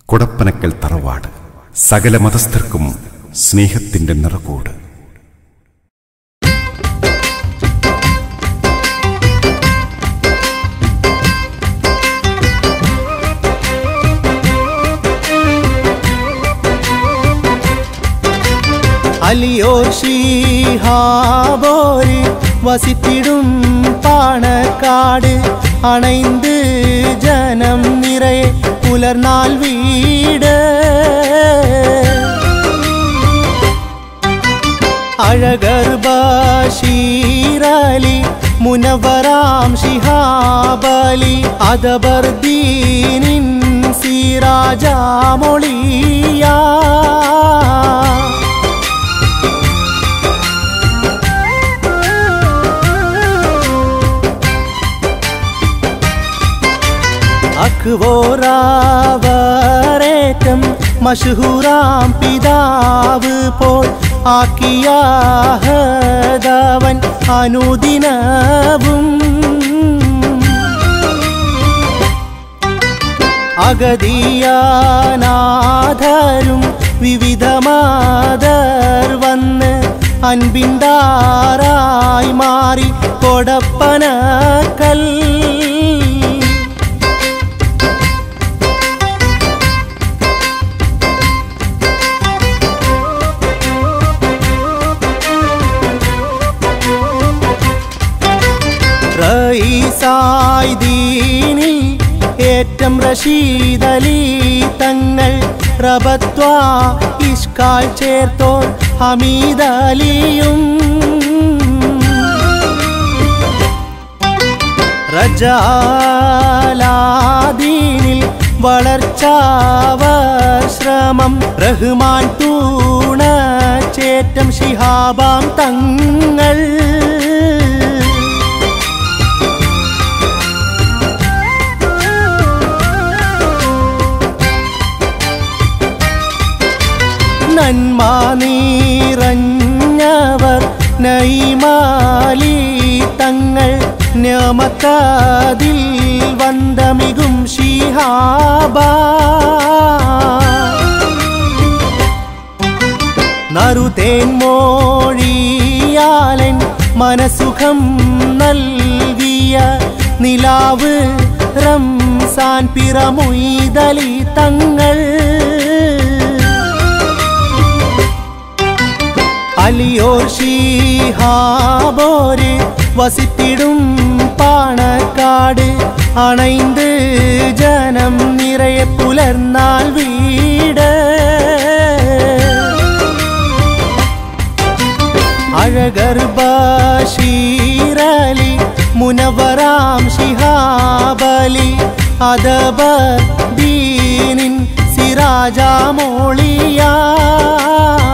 കൊടപ്പനക്കൽ തറവാട് സകല മതസ്ഥർക്കും സ്നേഹത്തിന്റെ നിറകൂട് അലിയോർ ஷீஹாபோரு வசித்திடும் பாணக்காடு அணைந்து ஜனம் நிறைய புலர்நாள் வீடு അഴകർ ബഷീറലി മുനവറാം ഷിഹാബലി അദബർ ദീനിൻ സിറാജാമൊളിയാ അക്വോറാവരേറ്റം മഷഹൂറാം പിതാവ് പോൽ ആക്കിയാഹദവൻ അനുദിനവും അഗതിയാനാഥരും വിവിധമാതർ വന്ന് അൻപിന്താറായി മാറി കൊടപ്പനക്കൽ റഈസായ് ദീനിൽ ഏറ്റം റഷീദലി തങ്ങൾ റബത്വ ഇഷ്കാൽ ചേർത്തോർ ഹമീദലിയും റജാലാദീനിൽ വളർച്ചാവശ്രമം റഹ്മാൻ തൂണ ചേറ്റം ഷിഹാബാം തങ്ങൾ നന്മ നീറഞ്ഞവർ നൈമാലി തങ്ങൾ ഞമക്കതിൽ വന്തമികും ഷിഹാബ നറുതേൻ മോഴിയാലൻ മനസുഖം നൽകിയ നിലാവ് റംസാൻ പിറമുയ്തലി തങ്ങൾ അലിയോർ ஷீஹாபோரு வசித்திடும் பாணக்காடு அணைந்து ஜனம் நிறைய புலர்நாள் வீடு അഴകർ ബഷീറലി മുനവറാം ഷിഹാബലി അദബർ ദീനിൻ സിറാജാമോളിയാ